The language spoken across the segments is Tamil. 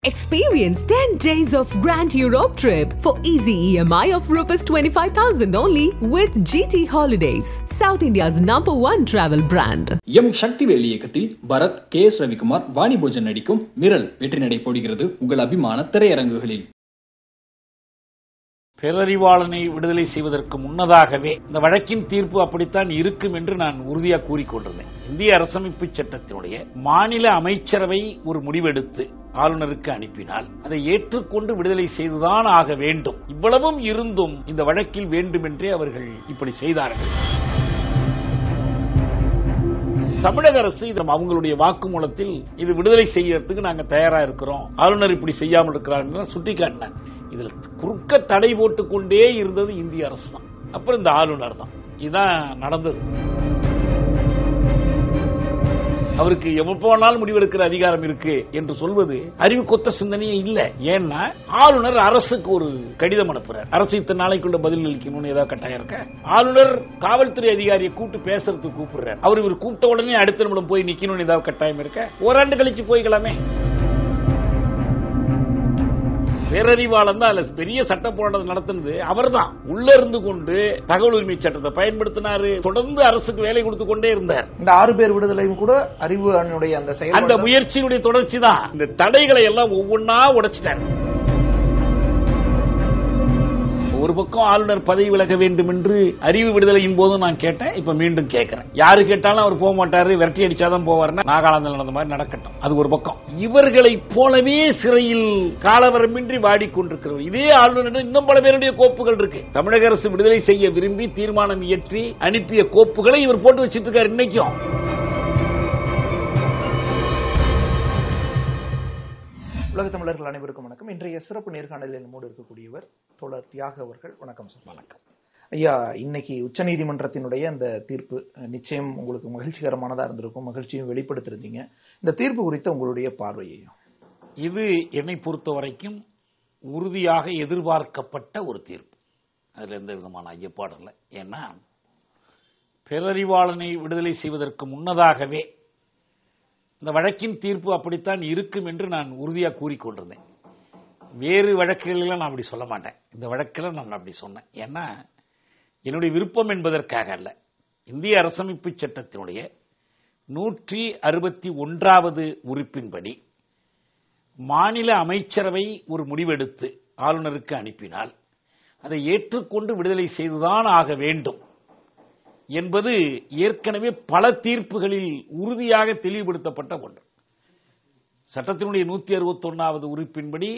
Experience 10 days of Grand Europe trip for easy EMI of Rs 25,000 only with GT Holidays, South India's number one travel brand. M Sakthivel இயக்கத்தில் பரத் கே எஸ் ரவிக்குமார் வாணி போஜன் நடிக்கும் மிரல் வெற்றி நடை போடுகிறது உங்கள் அபிமான திரையரங்குகளில் பேரறிவாளனை விடுதலை செய்வதற்கு முன்னதாகவே இந்த வழக்கின் தீர்ப்பு அப்படித்தான் இருக்கும் என்று நான் உறுதியாக கூறிக்கொண்டிருந்தேன் இந்திய அரசமைப்பு சட்டத்தினுடைய மாநில அமைச்சரவை ஒரு முடிவெடுத்து ஆளுநருக்கு அனுப்பினால் அதை ஏற்றுக்கொண்டு விடுதலை செய்துதான் ஆக வேண்டும் இவ்வளவும் இருந்தும் இந்த வழக்கில் வேண்டுமென்றே அவர்கள் இப்படி செய்தார்கள் தமிழக அரசு இது அவங்களுடைய வாக்குமூலத்தில் இது விடுதலை செய்யறதுக்கு நாங்க தயாரா இருக்கிறோம் ஆளுநர் இப்படி செய்யாமல் இருக்கிறார் சுட்டிக்காட்டினாங்க இதுல குறுக்க தடை போட்டுக் கொண்டே இருந்தது இந்திய அரசு தான் அப்புறம் இந்த ஆளுநர் தான் இதுதான் நடந்தது அவருக்கு எவ்வளவு போனாலும் முடிவெடுக்கிற அதிகாரம் இருக்கு என்று சொல்வது அறிவு கொத்த சிந்தனையே இல்ல ஏன்னா ஆளுநர் அரசுக்கு ஒரு கடிதம் அனுப்புறார் அரசு இத்தனை நாளைக்குள்ள பதில் அளிக்கணும்னு ஏதாவது கட்டாயம் இருக்க ஆளுநர் காவல்துறை அதிகாரியை கூப்பிட்டு பேசுறதுக்கு கூப்பிடுறார் அவர் இவர் கூப்பிட்ட உடனே அடுத்த நிமிடம் போய் நிக்கணும்னு ஏதாவது கட்டாயம் இருக்க ஓராண்டு கழிச்சு போய்க்கலாமே பேரறிவாளன் தான் அதுல பெரிய சட்ட போராட்டம் நடத்தினது அவர் தான் உள்ள இருந்து கொண்டு தகவல் உரிமை சட்டத்தை பயன்படுத்தினாரு தொடர்ந்து அரசுக்கு வேலை கொடுத்து கொண்டே இருந்தார் இந்த ஆறு பேர் விடுதலையும் கூட அறிவு அணியுடைய அந்த அந்த செயல் முயற்சியினுடைய தொடர்ச்சி தான் இந்த தடைகளை எல்லாம் ஒவ்வொன்னா உடைச்சிட்டாங்க ஒரு பக்கம் ஆளுநர் பதவி விலக வேண்டும் என்று அறிவு விடுதலையின் போதும் நான் கேட்டேன் இப்ப மீண்டும் கேட்கிறேன் யாரு கேட்டாலும் அவர் போக மாட்டாரு விரட்டி அடிச்சாதான் போவாருன்னா நாகாலாந்தில் நடந்த மாதிரி நடக்கட்டும் அது ஒரு பக்கம் இவர்களைப் போலவே சிறையில் காலவரமின்றி வாடிக்கொண்டிருக்கிறவர் இதே ஆளுநர் இன்னும் பல பேருடைய கோப்புகள் இருக்கு தமிழக அரசு விடுதலை செய்ய விரும்பி தீர்மானம் இயற்றி அனுப்பிய கோப்புகளை இவர் போட்டு வச்சிட்டு இருக்காரு இன்னைக்கும் உலக தமிழர்கள் அனைவருக்கும் வணக்கம் இன்றைய சிறப்பு நேர்காணலில் நம்மோடு இருக்கக்கூடியவர் தோழர் தியாக அவர்கள் வணக்கம் சார் வணக்கம் ஐயா இன்னைக்கு உச்சநீதிமன்றத்தினுடைய அந்த தீர்ப்பு அஹ், நிச்சயம் உங்களுக்கு மகிழ்ச்சிகரமானதா இருந்திருக்கும் மகிழ்ச்சியும் வெளிப்படுத்திருந்தீங்க இந்த தீர்ப்பு குறித்த உங்களுடைய பார்வையையும் இது என்னை பொறுத்த வரைக்கும் உறுதியாக எதிர்பார்க்கப்பட்ட ஒரு தீர்ப்பு அதில் எந்த விதமான ஐயப்பாடும் இல்லை ஏன்னா பேரறிவாளனை விடுதலை செய்வதற்கு முன்னதாகவே இந்த வழக்கின் தீர்ப்பு அப்படித்தான் இருக்கும் என்று நான் உறுதியாக கூறிக்கொண்டிருந்தேன் வேறு வழக்குகளில் நான் அப்படி சொல்ல மாட்டேன் இந்த வழக்கில் நான் அப்படி சொன்னேன் ஏன்னா என்னுடைய விருப்பம் என்பதற்காக அல்ல இந்திய அரசமைப்பு சட்டத்தினுடைய நூற்றி அறுபத்தி ஒன்றாவது உறுப்பின்படி மாநில அமைச்சரவை ஒரு முடிவெடுத்து ஆளுநருக்கு அனுப்பினால் அதை ஏற்றுக்கொண்டு விடுதலை செய்துதான் ஆக வேண்டும் என்பது ஏற்கனவே பல தீர்ப்புகளில் உறுதியாக தெளிவுபடுத்தப்பட்ட ஒன்று சட்டத்தினுடைய நூத்தி அறுபத்தி ஒன்னாவது உறுப்பின்படி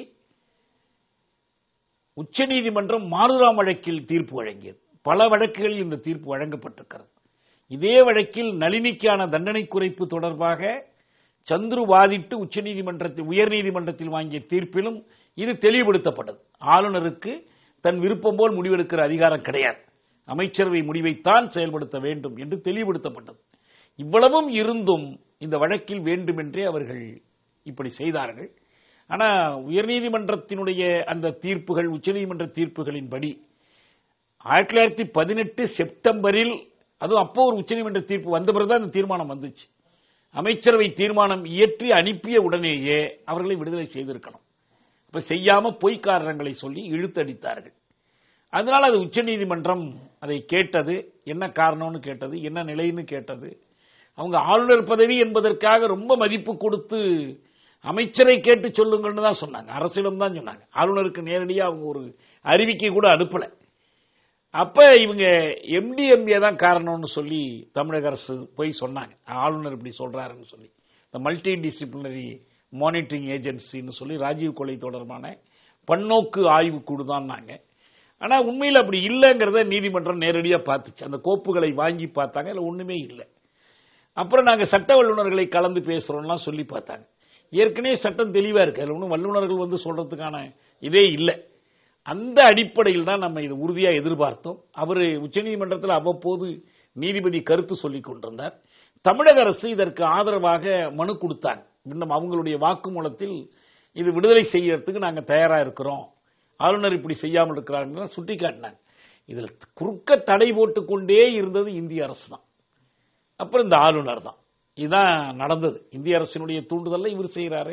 உச்சநீதிமன்றம் மாறுராம் வழக்கில் தீர்ப்பு வழங்கியது பல வழக்குகளில் இந்த தீர்ப்பு வழங்கப்பட்டிருக்கிறது இதே வழக்கில் நளினிக்கான தண்டனை குறைப்பு தொடர்பாக சந்துரு வாதிட்டு உச்சநீதிமன்றத்தில் உயர்நீதிமன்றத்தில் வாங்கிய தீர்ப்பிலும் இது தெளிவுபடுத்தப்பட்டது ஆளுநருக்கு தன் விருப்பம் போல் முடிவெடுக்கிற அதிகாரம் கிடையாது அமைச்சரவை முடிவைத்தான் செயல்படுத்த வேண்டும் என்று தெளிவுபடுத்தப்பட்டது இவ்வளவும் இருந்தும் இந்த வழக்கில் வேண்டுமென்றே அவர்கள் இப்படி செய்தார்கள் ஆனா உயர்நீதிமன்றத்தினுடைய அந்த தீர்ப்புகள் உச்சநீதிமன்ற தீர்ப்புகளின்படி ஆயிரத்தி தொள்ளாயிரத்தி பதினெட்டு செப்டம்பரில் அதுவும் அப்போ ஒரு உச்சநீதிமன்ற தீர்ப்பு வந்த பிறகுதான் அந்த தீர்மானம் வந்துச்சு அமைச்சரவை தீர்மானம் இயற்றி அனுப்பிய உடனேயே அவர்களை விடுதலை செய்திருக்கணும் அப்ப செய்யாம பொய்க்காரணங்களை சொல்லி இழுத்தடித்தார்கள் அதனால அது உச்சநீதிமன்றம் அதை கேட்டது என்ன காரணம்னு கேட்டது என்ன நிலைன்னு கேட்டது அவங்க ஆளுநர் பதவி என்பதற்காக ரொம்ப மதிப்பு கொடுத்து அமைச்சரை கேட்டு சொல்லுங்கள்னு தான் சொன்னாங்க அரசிடம் தான் சொன்னாங்க ஆளுநருக்கு நேரடியாக அவங்க ஒரு அறிவிக்கை கூட அனுப்பல அப்ப இவங்க எம்டிஎம்ஏ தான் காரணம்னு சொல்லி தமிழக அரசு போய் சொன்னாங்க ஆளுநர் இப்படி சொல்றாருன்னு சொல்லி இந்த மல்டி டிசிப்ளினரி மானிட்டரிங் ஏஜென்சின்னு சொல்லி ராஜீவ் கொலை தொடர்பான பன்னோக்கு ஆய்வு குழுதான்னாங்க ஆனா உண்மையில் அப்படி இல்லைங்கிறத நீதிமன்றம் நேரடியாக பார்த்துச்சு அந்த கோப்புகளை வாங்கி பார்த்தாங்க அதில் ஒண்ணுமே இல்லை அப்புறம் நாங்க சட்ட வல்லுநர்களை கலந்து பேசுறோம்லாம் சொல்லி பார்த்தாங்க ஏற்கனவே சட்டம் தெளிவா இருக்கு அதில் ஒன்றும் வல்லுநர்கள் வந்து சொல்றதுக்கான இதே இல்லை அந்த அடிப்படையில் தான் நம்ம இதை உறுதியா எதிர்பார்த்தோம் அவர் உச்சநீதிமன்றத்தில் அவ்வப்போது நீதிபதி கருத்து சொல்லிக் கொண்டிருந்தார் தமிழக அரசு இதற்கு ஆதரவாக மனு கொடுத்தாங்க இன்னும் அவங்களுடைய வாக்குமூலத்தில் இது விடுதலை செய்யறதுக்கு நாங்க தயாரா இருக்கிறோம் ஆளுநர் இப்படி செய்யாமல் இருக்கிறார்கள் சுட்டிக்காட்டினாங்க இதில் குறுக்க தடை போட்டுக் கொண்டே இருந்தது இந்திய அரசு தான் அப்புறம் இந்த ஆளுநர் தான் இதுதான் நடந்தது இந்திய அரசினுடைய தூண்டுதல்ல இவர் செய்கிறாரு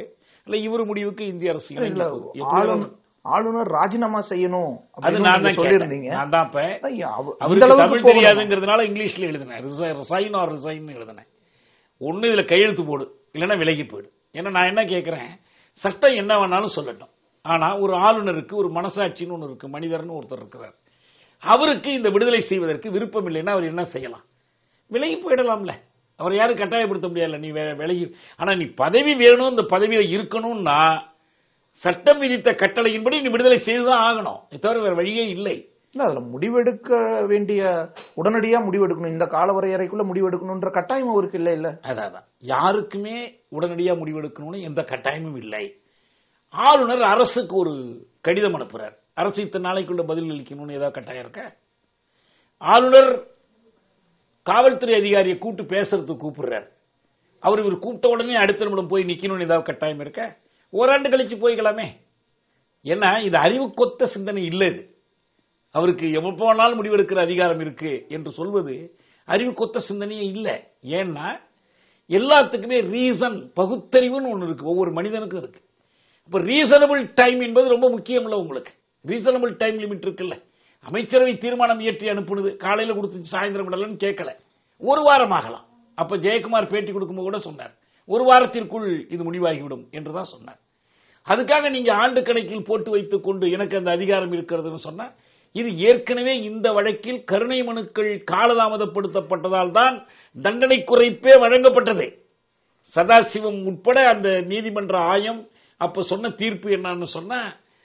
இல்ல இவர் முடிவுக்கு இந்திய அரசு இல்ல இணங்கி போகுது. எப்படி ஆளுநர் ஆளுநர் ராஜினாமா செய்யணும் அது அப்படின்னு நான் நீங்க தான் சொல்லியிருந்தீங்க சொல்லியிருந்தீங்க நான் தான் இப்ப ஐயா, அவ- இந்த அவருக்கு அளவுக்கு தமிழ் போகணுமா? தெரியாதுங்கிறதுனால இங்கிலீஷ்ல எழுதினேன் ரிசைன் ஆர் ரிசைன் எழுதினேன் ஒண்ணு இதுல கையெழுத்து போடு இல்லைன்னா விலகி போயிடு ஏன்னா நான் என்ன கேட்கிறேன் சட்டம் என்ன வேணாலும் சொல்லட்டும் ஆனா ஒரு ஆளுநருக்கு ஒரு மனசாட்சின்னு ஒன்று இருக்கு மனிதர்னு ஒருத்தர் இருக்கிறார் அவருக்கு இந்த விடுதலை செய்வதற்கு விருப்பம் இல்லைன்னா அவர் என்ன செய்யலாம் விலகி போயிடலாம்ல அவர் யாரும் கட்டாயப்படுத்த முடியல நீ வே- விலகி ஆனா நீ பதவி வேணும் இந்த பதவியில இருக்கணும்னா சட்டம் விதித்த கட்டளையின்படி நீ விடுதலை செய்துதான் ஆகணும் இது தவிர வேற வழியே இல்லை இல்ல அதுல முடிவெடுக்க வேண்டிய உடனடியா முடிவெடுக்கணும் இந்த கால வரையறைக்குள்ள முடிவெடுக்கணும்ன்ற கட்டாயம் அவருக்கு இல்ல இல்ல அதான் அதான். யாருக்குமே உடனடியா முடிவெடுக்கணும்னு எந்த கட்டாயமும் இல்லை ஆளுநர் அரசுக்கு ஒரு கடிதம் அனுப்புறார் அரசு இத்தனை நாளைக்குள்ள பதில் அளிக்கணும்னு ஏதாவது கட்டாயம் இருக்க ஆளுநர் காவல்துறை அதிகாரியை கூட்டு பேசுறதுக்கு கூப்பிடுறார் அவர் இவர் கூப்பிட்ட உடனே அடுத்த நிமிடம் போய் நிக்கணும்னு ஏதாவது கட்டாயம் இருக்க ஓராண்டு கழிச்சு போய்க்கலாமே ஏன்னா இது அறிவுக்கொத்த சிந்தனை இல்லை இது அவருக்கு எவ்வளவு போனாலும் முடிவெடுக்கிற அதிகாரம் இருக்கு என்று சொல்வது அறிவுக்கொத்த சிந்தனையே இல்லை ஏன்னா எல்லாத்துக்குமே ரீசன் பகுத்தறிவுன்னு ஒன்று இருக்கு ஒவ்வொரு மனிதனுக்கும் இருக்கு இப்ப ரீசனபிள் டைம் என்பது ரொம்ப முக்கியம்ல உங்களுக்கு ரீசனபிள் டைம் லிமிட் இருக்குல்ல அமைச்சரவை தீர்மானம் இயற்றி அனுப்புனது காலையில கொடுத்து சாயந்தரம் விடலன்னு கேட்கல ஒரு வாரம் ஆகலாம் அப்ப ஜெயக்குமார் பேட்டி கொடுக்கும்போது கூட சொன்னார் ஒரு வாரத்திற்குள் இது முடிவாகிவிடும் என்றுதான் சொன்னார் அதுக்காக நீங்க ஆண்டு கணக்கில் போட்டு வைத்துக் கொண்டு எனக்கு அந்த அதிகாரம் இருக்கிறதுன்னு சொன்னா இது ஏற்கனவே இந்த வழக்கில் கருணை மனுக்கள் காலதாமதப்படுத்தப்பட்டதால் தான் தண்டனை குறைப்பே வழங்கப்பட்டது சதாசிவம் உட்பட அந்த நீதிமன்ற ஆயம் அப்ப சொன்ன தீர்ப்பு என்னன்னு சொன்னா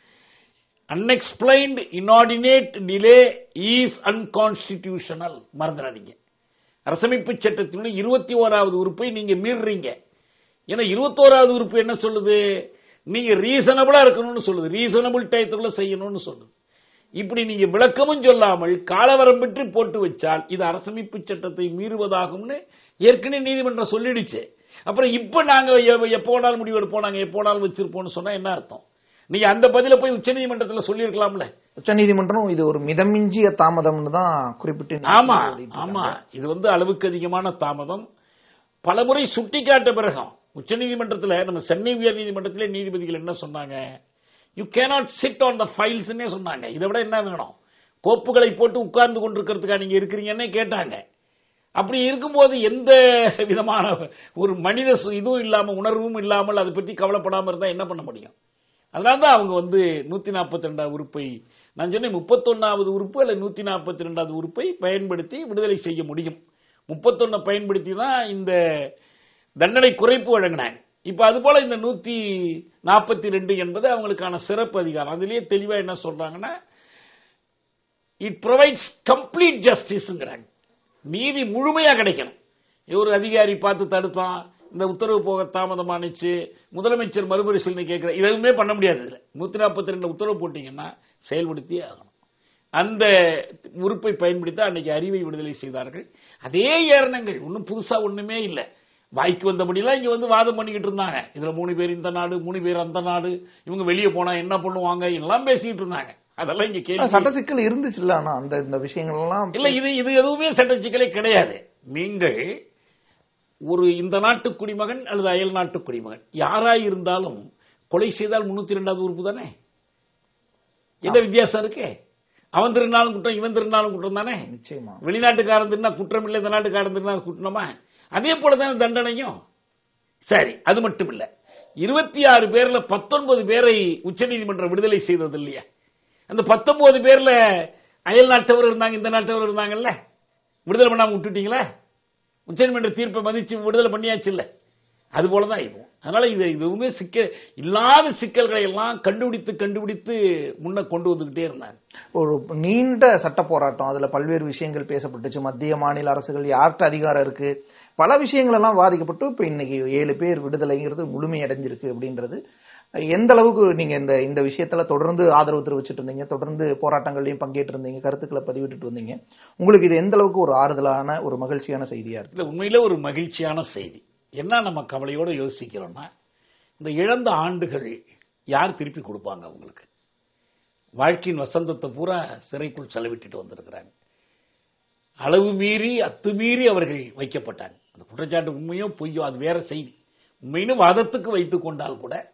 unexplained inordinate delay is unconstitutional மறந்துடாதீங்க அரசமைப்பு சட்டத்தினுடைய இருபத்தி ஓராவது உறுப்பை நீங்க மீறுறீங்க ஏன்னா இருபத்தோராவது உறுப்பு என்ன சொல்லுது நீங்க ரீசனபிளா இருக்கணும்னு சொல்லுது ரீசனபிள் டயத்துக்குள்ள செய்யணும்னு சொல்லுது இப்படி நீங்க விளக்கமும் சொல்லாமல் காலவரம்பிட்டு போட்டு வச்சால் இது அரசமைப்பு சட்டத்தை மீறுவதாகும்னு ஏற்கனவே நீதிமன்றம் சொல்லிடுச்சு அப்புறம் இப்ப நாங்க எ- எப்போ வேணாலும் முடிவெடுப்போம் நாங்க எப்போ வேணாலும் வச்சிருப்போம்னு சொன்னா என்ன அர்த்தம் நீங்க அந்த பதில போய் உச்சநீதிமன்றத்துல சொல்லியிருக்கலாம்ல உச்சநீதிமன்றம் இது ஒரு மிதமிஞ்சிய தாமதம்னு தான் குறிப்பிட்டு இன்னைக்கு ஆமா சொல்லிட்டு இருக்காங்க. ஆமா இது வந்து அளவுக்கு அதிகமான தாமதம் பலமுறை சுட்டிக்காட்ட பிறகும் உச்சநீதிமன்றத்தில் நம்ம சென்னை உயர் நீதிமன்றத்திலே நீதிபதிகள் என்ன சொன்னாங்க you cannot sit on the ஃபைல்ஸ்னே சொன்னாங்க இதை விட என்ன வேணும் கோப்புகளை போட்டு உட்கார்ந்து கொண்டிருக்கிறதுக்காக நீங்க இருக்கிறீங்கன்னே கேட்டாங்க அப்படி இருக்கும்போது எந்த விதமான ஒரு மனித சு- இதுவும் இல்லாம உணர்வும் இல்லாமல் அதை பற்றி கவலைப்படாம இருந்தா என்ன பண்ண முடியும் அதனால தான் அவங்க வந்து நூத்தி நாற்பத்தி ரெண்டாவது உறுப்பை நான் சொன்னேன் முப்பத்தொன்னாவது உறுப்பு அல்ல நூத்தி நாற்பத்தி ரெண்டாவது உறுப்பை பயன்படுத்தி விடுதலை செய்ய முடியும் முப்பத்தொன்னை பயன்படுத்தி தான் இந்த தண்டனை குறைப்பு வழங்கினாங்க இப்ப அது போல இந்த நூத்தி நாற்பத்தி ரெண்டு என்பது அவங்களுக்கான சிறப்பு அதிகாரம் அதுலயே தெளிவா என்ன சொல்றாங்கன்னா இட் ப்ரொவைட்ஸ் கம்ப்ளீட் ஜஸ்டிஸ்ங்கிறாங்க நீதி முழுமையா கிடைக்கணும் ஒரு அதிகாரி பார்த்து தடுத்தான் இந்த உத்தரவு போக தாமதமானுச்சு முதலமைச்சர் மறுபரிசீலனை கேட்கிற எதுவுமே பண்ண முடியாது இதுல நூத்தி நாற்பத்தி ரெண்டு உத்தரவு போட்டீங்கன்னா செயல்படுத்தியே ஆகணும் அந்த உறுப்பை பயன்படுத்தி அன்னைக்கு அறிவை விடுதலை செய்தார்கள் அதே ஏரணங்கள் ஒன்றும் புதுசா ஒண்ணுமே இல்லை வாய்க்கு வந்தபடியெல்லாம் இங்க வந்து வாதம் பண்ணிக்கிட்டு இருந்தாங்க இதுல மூணு பேர் இந்த நாடு மூணு பேர் அந்த நாடு இவங்க வெளியே போனா என்ன பண்ணுவாங்க எல்லாம் பேசிக்கிட்டு இருந்தாங்க அதெல்லாம் இங்க ஆனா, கேள்வி சட்ட சிக்கல் இருந்துச்சுல்ல ஆனா அந்த இந்த விஷயங்கள் எல்லாம் இல்ல இது இது எதுவுமே சட்ட சிக்கலே கிடையாது நீங்கள் ஒரு இந்த நாட்டு குடிமகன் அல்லது அயல் நாட்டு குடிமகன் யாராய் இருந்தாலும் கொலை செய்தால் முன்னூத்தி ரெண்டாவது உறுப்பு தானே என்ன வித்தியாசம் இருக்கு அவன் திருநாளும் குற்றம் இவன் திருநாளும் குற்றம் தானே நிச்சயமா வெளிநாட்டுக்காரன் திருநா குற்றம் இல்லை இந்த நாட்டுக்காரன் திருநா குற்றமா அதே போல தானே தண்டனையும் சரி அது மட்டும் இல்ல இருபத்தி ஆறு பேர்ல பத்தொன்பது பேரை உச்சநீதிமன்றம் விடுதலை செய்தது இல்லையா அந்த பத்தொன்பது பேர்ல அயல் நாட்டவர் இருந்தாங்க இந்த நாட்டவர் இருந்தாங்கல்ல விடுதலை பண்ணாம விட்டுட்டீங்களா உச்சநீதிமன்ற தீர்ப்பை மதிச்சு விடுதலை பண்ணியாச்சு இல்ல அது போலதான் இதுவும் அதனால இது எதுவுமே சிக்க இல்லாத சிக்கல்களை எல்லாம் கண்டுபிடித்து கண்டுபிடித்து முன்ன கொண்டு வந்துகிட்டே இருந்தாங்க ஒரு நீண்ட சட்ட போராட்டம் அதுல பல்வேறு விஷயங்கள் பேசப்பட்டுச்சு மத்திய மாநில அரசுகள் யார்கிட்ட அதிகாரம் இருக்கு பல விஷயங்கள் எல்லாம் வாதிக்கப்பட்டு இப்ப இன்னைக்கு ஏழு பேர் விடுதலைங்கிறது முழுமையடைஞ்சிருக்கு அப்படின்றது எந்த அளவுக்கு நீங்க இந்த இந்த விஷயத்துல தொடர்ந்து ஆதரவு தெரிவிச்சிட்டு இருந்தீங்க தொடர்ந்து போராட்டங்கள்லயும் பங்கேற்று இருந்தீங்க கருத்துக்களை பதிவிட்டுட்டு வந்தீங்க உங்களுக்கு இது எந்த அளவுக்கு ஒரு ஆறுதலான ஒரு மகிழ்ச்சியான செய்தியா இருக்கு இல்ல உண்மையில ஒரு மகிழ்ச்சியான செய்தி என்ன நம்ம கவலையோட யோசிக்கிறோம்னா இந்த இழந்த ஆண்டுகள் யார் திருப்பி கொடுப்பாங்க அவங்களுக்கு வாழ்க்கையின் வசந்தத்தை பூரா சிறைக்குள் செலவிட்டுட்டு வந்திருக்கிறாங்க அளவு மீறி அத்துமீறி அவர்கள் வைக்கப்பட்டாங்க அந்த குற்றச்சாட்டு உண்மையோ பொய்யோ அது வேற செய்தி உண்மைன்னு வாதத்துக்கு வைத்துக் கொண்டால் கூட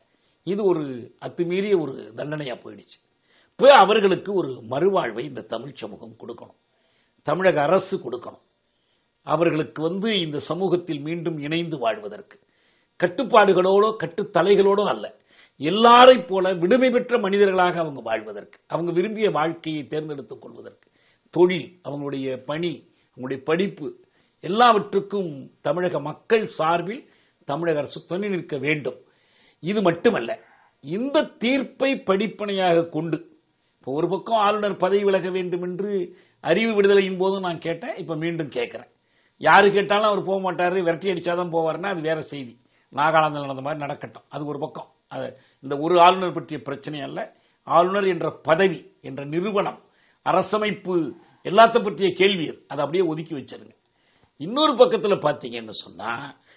இது ஒரு அத்துமீறிய ஒரு தண்டனையா போயிடுச்சு இப்போ அவர்களுக்கு ஒரு மறுவாழ்வை இந்த தமிழ் சமூகம் கொடுக்கணும் தமிழக அரசு கொடுக்கணும் அவர்களுக்கு வந்து இந்த சமூகத்தில் மீண்டும் இணைந்து வாழ்வதற்கு கட்டுப்பாடுகளோடோ கட்டுத்தலைகளோடோ அல்ல எல்லாரைப் போல விடுமை பெற்ற மனிதர்களாக அவங்க வாழ்வதற்கு அவங்க விரும்பிய வாழ்க்கையை தேர்ந்தெடுத்துக் கொள்வதற்கு தொழில் அவங்களுடைய பணி அவங்களுடைய படிப்பு எல்லாவற்றுக்கும் தமிழக மக்கள் சார்பில் தமிழக அரசு துணை நிற்க வேண்டும் இது மட்டுமல்ல இந்த தீர்ப்பை படிப்பனையாக கொண்டு இப்போ ஒரு பக்கம் ஆளுநர் பதவி விலக வேண்டும் என்று அறிவு விடுதலையின் போதும் நான் கேட்டேன் இப்ப மீண்டும் கேட்கிறேன் யாரு கேட்டாலும் அவர் போக மாட்டாரு விரட்டி அடிச்சாதான் போவாருன்னா அது வேற செய்தி நாகாலாந்தில் நடந்த மாதிரி நடக்கட்டும் அது ஒரு பக்கம் அது இந்த ஒரு ஆளுநர் பற்றிய பிரச்சனை அல்ல ஆளுநர் என்ற பதவி என்ற நிறுவனம் அரசமைப்பு எல்லாத்த பற்றிய கேள்வி அது. அதை அப்படியே ஒதுக்கி வச்சிருங்க இன்னொரு பக்கத்தில் பார்த்தீங்கன்னு சொன்னா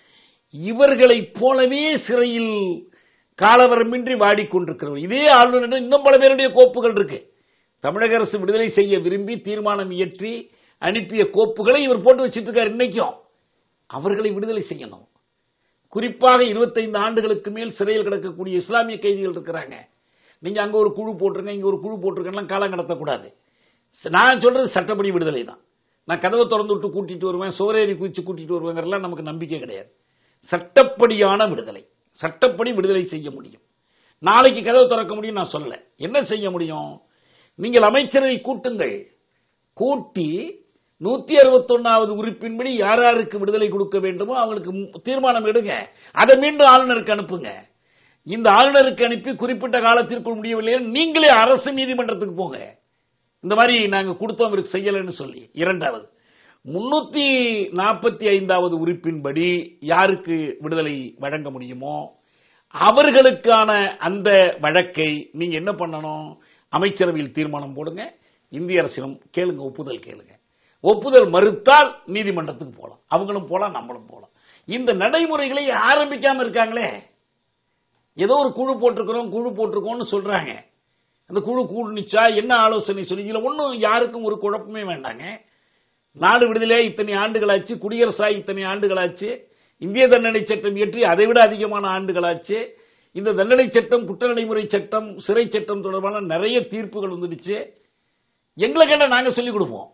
இவர்களைப் போலவே சிறையில் காலவரமின்றி வாடிக்கொண்டிருக்கிறவர் இதே ஆளுநர் இன்னும் பல பேருடைய கோப்புகள் இருக்கு தமிழக அரசு விடுதலை செய்ய விரும்பி தீர்மானம் இயற்றி அனுப்பிய கோப்புகளை இவர் போட்டு வச்சிட்டு இருக்காரு இன்னைக்கும் அவர்களை விடுதலை செய்யணும் குறிப்பாக 25 ஆண்டுகளுக்கு மேல் சிறையில் கிடக்கக்கூடிய இஸ்லாமிய கைதிகள் இருக்கிறாங்க நீங்க அங்க ஒரு குழு போட்டிருங்க இங்க ஒரு குழு போட்டிருக்கெல்லாம் காலம் கடத்தக்கூடாது நான் சொல்றது சட்டப்படி விடுதலை தான் நான் கதவை திறந்து விட்டு கூட்டிட்டு வருவேன் சோரேறி குதிச்சு கூட்டிட்டு வருவேங்கிறலாம் நமக்கு நம்பிக்கை கிடையாது சட்டப்படியான விடுதலை சட்டப்படி விடுதலை செய்ய முடியும் நாளைக்கு கதவு திறக்க முடியும் நான் சொல்லல என்ன செய்ய முடியும் நீங்கள் அமைச்சரவை கூட்டுங்கள் கூட்டி நூத்தி அறுபத்தொன்னாவது உறுப்பின்படி யார் யாருக்கு விடுதலை கொடுக்க வேண்டுமோ அவங்களுக்கு மு- தீர்மானம் எடுங்க அதை மீண்டும் ஆளுநருக்கு அனுப்புங்க இந்த ஆளுநருக்கு அனுப்பி குறிப்பிட்ட காலத்திற்குள் முடியவில்லை நீங்களே அரசு நீதிமன்றத்துக்கு போங்க இந்த மாதிரி நாங்க கொடுத்தோம் இவருக்கு செய்யலைன்னு சொல்லி இரண்டாவது முன்னூத்தி நாற்பத்தி ஐந்தாவது உறுப்பின்படி யாருக்கு விடுதலை வழங்க முடியுமோ அவர்களுக்கான அந்த வழக்கை நீங்க என்ன பண்ணணும் அமைச்சரவையில் தீர்மானம் போடுங்க இந்திய அரசிடம் கேளுங்க ஒப்புதல் கேளுங்க ஒப்புதல் மறுத்தால் நீதிமன்றத்துக்கு போலாம் அவங்களும் போலாம் நம்மளும் போலாம் இந்த நடைமுறைகளை ஆரம்பிக்காம இருக்காங்களே ஏதோ ஒரு குழு போட்டிருக்கிறோம் குழு போட்டிருக்கோம்னு சொல்றாங்க அந்த குழு கூடுனிச்சா என்ன ஆலோசனை சொல்லி இதுல ஒன்றும் யாருக்கும் ஒரு குழப்பமே வேண்டாங்க நாடு விடுதலையா இத்தனை ஆண்டுகளாச்சு குடியரசா இத்தனை ஆண்டுகளாச்சு இந்திய தண்டனை சட்டம் இயற்றி அதை விட அதிகமான ஆண்டுகளாச்சு இந்த தண்டனை சட்டம் குற்ற நடைமுறை சட்டம் சிறை சட்டம் தொடர்பான நிறைய தீர்ப்புகள் வந்துடுச்சு எங்களை கேட்டா நாங்க சொல்லிக் கொடுப்போம்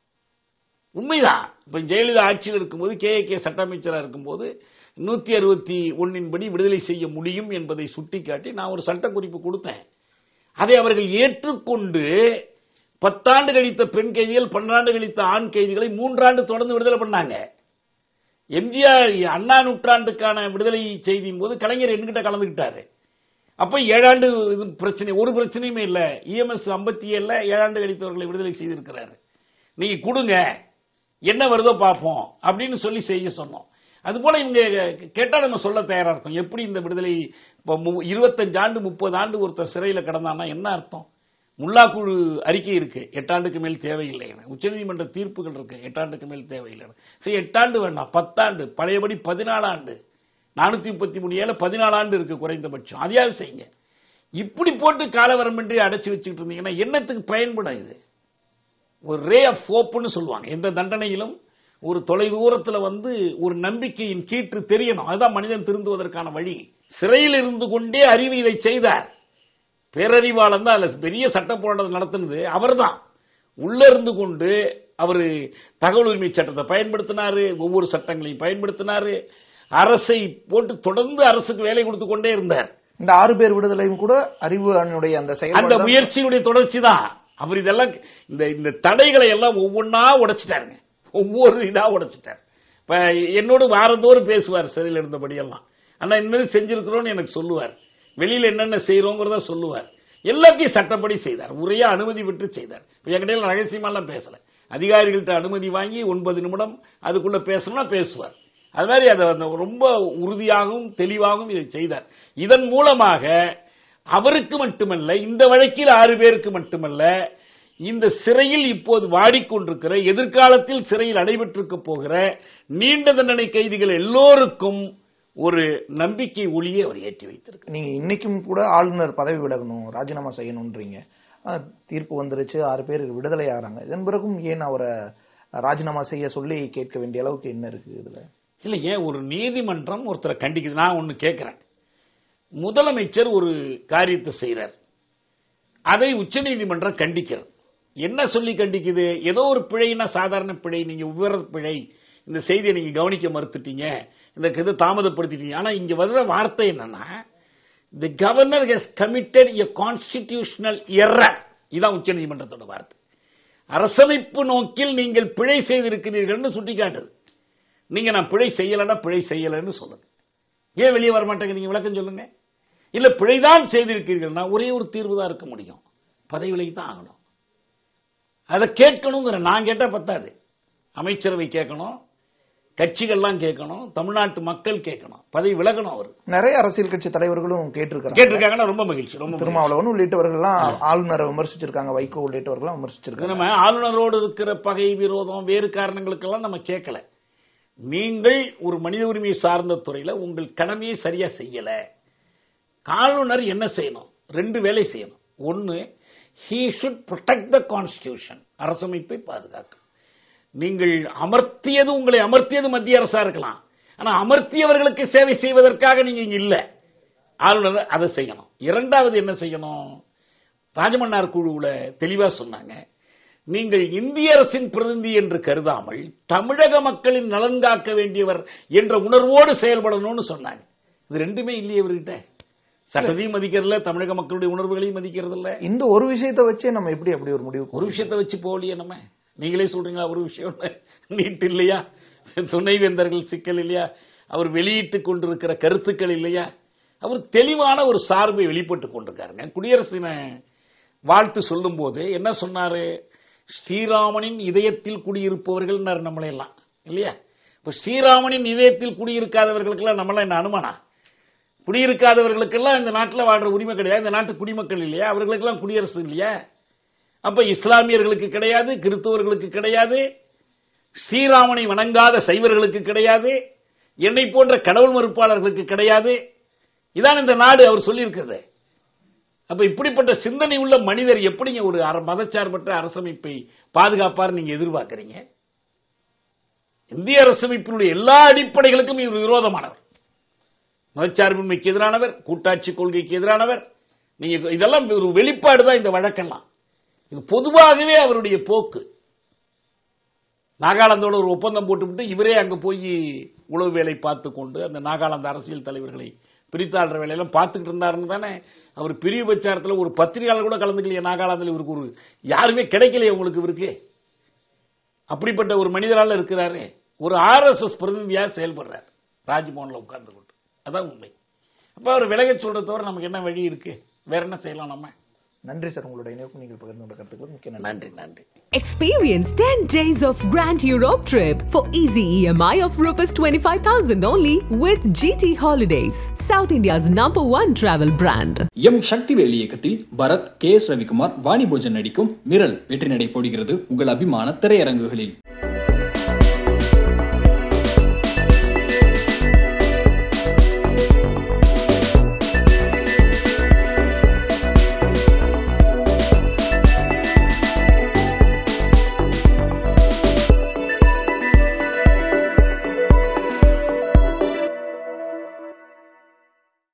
உண்மைதான் இப்ப ஜெயலலிதா ஆட்சியில் இருக்கும்போது கே கே சட்ட அமைச்சராக இருக்கும்போது நூத்தி அறுபத்தி ஒன்னின்படி விடுதலை செய்ய முடியும் என்பதை சுட்டிக்காட்டி நான் ஒரு சட்ட குறிப்பு கொடுத்தேன் அதை அவர்கள் ஏற்றுக்கொண்டு பத்தாண்டு கழித்த பெண் கைதிகள் பன்னாண்டு கழித்த ஆண் கைதிகளை மூன்றாண்டு தொடர்ந்து விடுதலை பண்ணாங்க எம்ஜிஆர் அண்ணா நூற்றாண்டுக்கான விடுதலை செய்தியின் போது கலைஞர் என்கிட்ட கலந்துக்கிட்டாரு அப்ப ஏழாண்டு இது பிரச்சனை ஒரு பிரச்சனையுமே இல்ல இஎம்எஸ் ஐம்பத்தி ஏழுல ஏழாண்டு கழித்தவர்களை விடுதலை செய்திருக்கிறாரு நீங்க கொடுங்க என்ன வருதோ பார்ப்போம் அப்படின்னு சொல்லி செய்ய சொன்னோம் அதுபோல இவங்க கேட்டா நம்ம சொல்ல தயாரா இருக்கும் எப்படி இந்த விடுதலை இப்போ மு- 25 ஆண்டு முப்பது ஆண்டு ஒருத்தர் சிறையில கிடந்தான்னா என்ன அர்த்தம் முல்லா குழு அறிக்கை இருக்கு எட்டாண்டுக்கு மேல் தேவையில்லை உச்சநீதிமன்ற தீர்ப்புகள் இருக்கு எட்டாண்டுக்கு மேல் தேவையில்லை சரி எட்டாண்டு வேண்டாம் பத்தாண்டு பழையபடி பதினாலு ஆண்டு நானூத்தி முப்பத்தி மூணு ஏழு பதினாலு ஆண்டு இருக்கு குறைந்தபட்சம் அதையாவது செய்யுங்க இப்படி போட்டு காலவரமின்றி அடைச்சு வச்சுக்கிட்டு இருந்தீங்கன்னா என்னத்துக்கு பயன்படும் இது ஒரு ரே ஆஃப் ஹோப்னு சொல்லுவாங்க எந்த தண்டனையிலும் ஒரு தொலைதூரத்துல வந்து ஒரு நம்பிக்கையின் கீற்று தெரியணும் அதுதான் மனிதன் திருந்துவதற்கான வழி சிறையில் இருந்து கொண்டே அறிவு இதை செய்தார் பேரறிவாளன் தான் அதுல பெரிய சட்ட போராட்டம் நடத்தினது அவர்தான் உள்ள இருந்து கொண்டு அவர் தகவல் உரிமை சட்டத்தை பயன்படுத்தினாரு ஒவ்வொரு சட்டங்களையும் பயன்படுத்தினாரு அரசை போட்டு தொடர்ந்து அரசுக்கு வேலை கொடுத்து கொண்டே இருந்தார் இந்த ஆறு பேர் விடுதலையும் கூட அறிவு அணியுடைய அந்த அந்த செயல்பாடு தான் முயற்சியினுடைய தொடர்ச்சி தான் அவர் இதெல்லாம் இந்த இந்த தடைகளை எல்லாம் ஒவ்வொன்றா உடைச்சிட்டாருங்க ஒவ்வொரு இதா உடைச்சிட்டார் இப்ப என்னோடு வாரந்தோறும் பேசுவார் சிறையில் இருந்தபடியெல்லாம் ஆனா இன்னும் செஞ்சிருக்கிறோம்னு எனக்கு சொல்லுவார் வெளியில என்னென்ன செய்யறோங்கிறத சொல்லுவார் எல்லாத்தையும் சட்டப்படி செய்தார் உரையா அனுமதி விட்டு செய்தார் இப்ப என்கிட்ட ரகசியமாலாம் பேசல அதிகாரிகள்ட்ட அனுமதி வாங்கி ஒன்பது நிமிடம் அதுக்குள்ள பேசணும்னா பேசுவார் அது மாதிரி அதை அந்த ரொம்ப உறுதியாகவும் தெளிவாகவும் இதை செய்தார் இதன் மூலமாக அவருக்கு மட்டுமல்ல இந்த வழக்கில் ஆறு பேருக்கு மட்டுமல்ல இந்த சிறையில் இப்போது வாடிக்கொண்டிருக்கிற எதிர்காலத்தில் சிறையில் நடைபெற்றிருக்க போகிற நீண்ட தண்டனை கைதிகள் எல்லோருக்கும் ஒரு நம்பிக்கை ஒளியை அவர் ஏற்றி வைத்திருக்கிறார் நீங்க இன்னைக்கும் கூட ஆளுநர் பதவி விலகணும் ராஜினாமா செய்யணும்ன்றீங்க ஆனா, தீர்ப்பு வந்துருச்சு ஆறு பேர் விடுதலை ஆறாங்க இதன் பிறகும் ஏன் அவரை ராஜினாமா செய்ய சொல்லி கேட்க வேண்டிய அளவுக்கு என்ன இருக்கு இதுல இல்ல ஏன் ஒரு நீதிமன்றம் ஒருத்தரை கண்டிக்குது நான் ஒன்னு கேட்கிறேன் முதலமைச்சர் ஒரு காரியத்தை செய்கிறார் அதை உச்சநீதிமன்றம் கண்டிக்கிறது என்ன சொல்லி கண்டிக்குது ஏதோ ஒரு பிழைனா சாதாரண பிழை நீங்க விவர பிழை இந்த செய்தியை நீங்க கவனிக்க மறுத்துட்டீங்க இந்த இதை தாமதப்படுத்திட்டீங்க ஆனா இங்க வர்ற வார்த்தை என்னன்னா the governor has committed a constitutional error இதான் உச்சநீதிமன்றத்தோட வார்த்தை அரசமைப்பு நோக்கில் நீங்கள் பிழை செய்திருக்கிறீர்கள்னு சுட்டிக்காட்டுது நீங்க நான் பிழை செய்யலைன்னா பிழை செய்யலைன்னு சொல்லுங்க ஏன் வெளியே வர மாட்டேங்கிறீங்க விளக்கம் சொல்லுங்க இல்ல பிழைதான் செய்திருக்கிறீர்கள்னா ஒரே ஒரு தீர்வு தான் இருக்க முடியும் பதவி விலகி தான் ஆகணும் அதை கேட்கணுங்கிற நான் கேட்டா பத்தாது அமைச்சரவை கேட்கணும் கட்சிகள்லாம் கேட்கணும் தமிழ்நாட்டு மக்கள் கேட்கணும் பதவி விலகணும் அவர் நிறைய அரசியல் கட்சி தலைவர்களும் கேட்டிருக்காங்க கேட்டிருக்காங்கன்னா ரொம்ப மகிழ்ச்சி ரொம்ப மகிழ்ச்சி. திருமாவளவன் உள்ளிட்டவர்கள்லாம் ஆளுநரை விமர்சிச்சிருக்காங்க வைகோ உள்ளிட்டவர்கள்லாம் இது விமர்சிச்சிருக்காங்க நம்ம ஆளுநரோடு இருக்கிற பகை விரோதம் வேறு காரணங்களுக்கெல்லாம் நம்ம கேட்கல நீங்கள் ஒரு மனித உரிமை சார்ந்த துறையில உங்கள் கடமையை சரியா செய்யல ஆளுநர் என்ன செய்யணும் ரெண்டு வேலை செய்யணும் ஒன்னு he should protect the constitution அரசமைப்பை பாதுகாக்க நீங்கள் அமர்த்தியது உங்களை அமர்த்தியது மத்திய அரசா இருக்கலாம் ஆனா அமர்த்தியவர்களுக்கு சேவை செய்வதற்காக நீங்க இங்க இல்ல ஆளுநர் அதை செய்யணும் இரண்டாவது என்ன செய்யணும் ராஜமன்னார் குழுவுல தெளிவா சொன்னாங்க நீங்கள் இந்திய அரசின் பிரதிநிதி என்று கருதாமல் தமிழக மக்களின் நலன் காக்க வேண்டியவர் என்ற உணர்வோடு செயல்படணும்னு சொன்னாங்க இது ரெண்டுமே இல்லையே இவர்கிட்ட சட்டத்தையும் மதிக்கிறதில்ல தமிழக மக்களுடைய உணர்வுகளையும் மதிக்கிறது இல்ல இந்த ஒரு விஷயத்தை வச்சே நம்ம எப்படி அப்படி ஒரு முடிவு ஒரு விஷயத்தை வச்சு போகலையே நம்ம நீங்களே சொல்றீங்களா ஒரு விஷயம் நீட் இல்லையா துணைவேந்தர்கள் சிக்கல் இல்லையா அவர் வெளியிட்டுக் கொண்டிருக்கிற கருத்துக்கள் இல்லையா அவர் தெளிவான ஒரு சார்பை வெளிப்பட்டு கொண்டிருக்காருங்க குடியரசு தின வாழ்த்து சொல்லும் போது என்ன சொன்னாரு ஸ்ரீராமனின் இதயத்தில் குடியிருப்பவர்கள் நம்மளை எல்லாம் இல்லையா இப்ப ஸ்ரீராமனின் இதயத்தில் குடியிருக்காதவர்களுக்கெல்லாம் நம்மளாம் என்ன அனுமானா குடியிருக்காதவர்களுக்கெல்லாம் இந்த நாட்டில் வாழ்ற உரிமை கிடையாது இந்த நாட்டு குடிமக்கள் இல்லையா அவர்களுக்கெல்லாம் குடியரசு இல்லையா அப்ப இஸ்லாமியர்களுக்கு கிடையாது கிறிஸ்தவர்களுக்கு கிடையாது ஸ்ரீராமனை வணங்காத சைவர்களுக்கு கிடையாது என்னை போன்ற கடவுள் மறுப்பாளர்களுக்கு கிடையாது இதான் இந்த நாடு அவர் சொல்லியிருக்கிறது அப்ப இப்படிப்பட்ட சிந்தனை உள்ள மனிதர் எப்படிங்க ஒரு அர- மதச்சார்பற்ற அரசமைப்பை பாதுகாப்பார் நீங்க எதிர்பார்க்கறீங்க இந்திய அரசமைப்பினுடைய எல்லா அடிப்படைகளுக்கும் இவர் விரோதமானவர் மதச்சார்பின்மைக்கு எதிரானவர் கூட்டாட்சி கொள்கைக்கு எதிரானவர் நீங்க இதெல்லாம் ஒரு வெளிப்பாடு தான் இந்த வழக்கெல்லாம் இது பொதுவாகவே அவருடைய போக்கு நாகாலாந்தோட ஒரு ஒப்பந்தம் போட்டுவிட்டு இவரே அங்க போய் உளவு வேலை பார்த்து கொண்டு அந்த நாகாலாந்து அரசியல் தலைவர்களை பிரித்தாடுற வேலையெல்லாம் பார்த்துக்கிட்டு இருந்தாருன்னு தானே அவர் பிரிவு பிரச்சாரத்தில் ஒரு பத்திரிகையாளர் கூட கலந்துக்கலையே நாகாலாந்தில் இவருக்கு ஒரு யாருமே கிடைக்கலையே உங்களுக்கு இவருக்கு அப்படிப்பட்ட ஒரு மனிதரால இருக்கிறாரு ஒரு ஆர்எஸ்எஸ் பிரதிநிதியா செயல்படுறார் ராஜ்பவன்ல உட்கார்ந்து கொண்டு அதான் உண்மை அப்ப அவர் விலக சொல்றத தவிர நமக்கு என்ன வழி இருக்கு வேற என்ன செய்யலாம் நம்ம நன்றி சார் உங்களுடைய இணைப்பு நீங்கள் பகிர்ந்து கொண்ட கருத்துக்கள் முக்கிய நன்றி நன்றி நன்றி Experience 10 days of Grand Europe trip for easy EMI of Rs 25,000 only with GT Holidays, South India's number one travel brand. M Sakthivel இயக்கத்தில் பரத் கே எஸ் ரவிக்குமார் வாணி போஜன் நடிக்கும் மிரல் வெற்றி நடை போடுகிறது உங்கள் அபிமான திரையரங்குகளில்